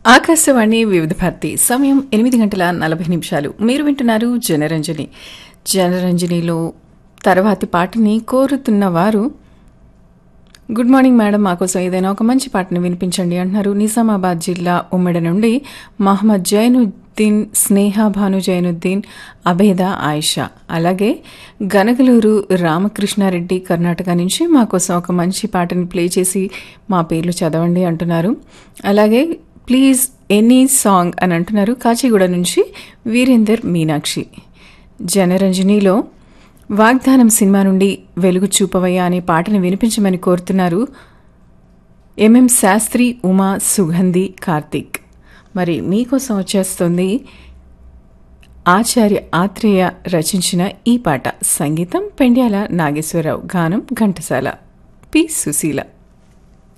ఆకాశవాణి వివిధ భారతి సమయం ఎనిమిది గంటల నలభై నిమిషాలు మీరు వింటున్నారు జనరంజని జనరంజనిలో తర్వాతి పాటని కోరుతున్న వారు గుడ్ మార్నింగ్ మేడం మాకోసం ఏదైనా ఒక మంచి పాటను వినిపించండి అంటున్నారు నిజామాబాద్ జిల్లా ఉమ్మెడ నుండి మహమ్మద్ జైనుద్దీన్ స్నేహ భాను జైనుద్దీన్ అభేద ఆయిషా అలాగే గనగలూరు రామకృష్ణారెడ్డి కర్ణాటక నుంచి మాకోసం ఒక మంచి పాటని ప్లే చేసి మా పేర్లు చదవండి అంటున్నారు అలాగే ప్లీజ్ ఎనీ సాంగ్ అని అంటున్నారు కాచిగూడ నుంచి వీరేందర్ మీనాక్షి జనరంజనిలో వాగ్దానం సినిమా నుండి వెలుగు చూపవయ్యా అనే పాటను వినిపించమని కోరుతున్నారు ఎంఎం శాస్త్రి ఉమా సుగంధి కార్తీక్ మరి మీకోసం వచ్చేస్తుంది ఆచార్య ఆత్రేయ రచించిన ఈ పాట సంగీతం పెండ్యాల నాగేశ్వరరావు గానం ఘంటసాల పి సుశీల